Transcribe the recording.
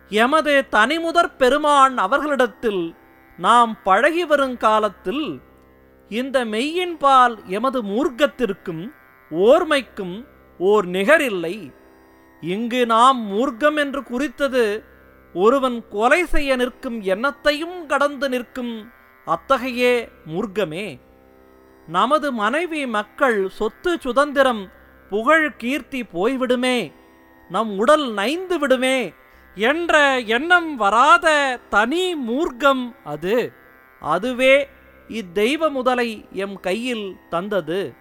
எமது தனிமுதற் பெருமான் அவர்களிடத்தில் நாம் பழகி வரும் காலத்தில் இந்த மெய்யின்பால் எமது மூர்க்கத்திற்கும் ஓர்மைக்கும் ஓர் நிகரில்லை இங்கு நாம் மூர்க்கம் என்று குறித்தது ஒருவன் கொலை செய்ய நிற்கும் எண்ணத்தையும் கடந்து நிற்கும் அத்தகைய மூர்க்கமே நமது மனைவி மக்கள் சொத்து சுதந்திரம் புகழ் கீர்த்தி போய்விடுமே நம் உடல் நைந்து விடுமே என்ற எண்ணம் வராத தனி மூர்க்கம் அது அதுவே இத்தெய்வ முதலை எம் கையில் தந்தது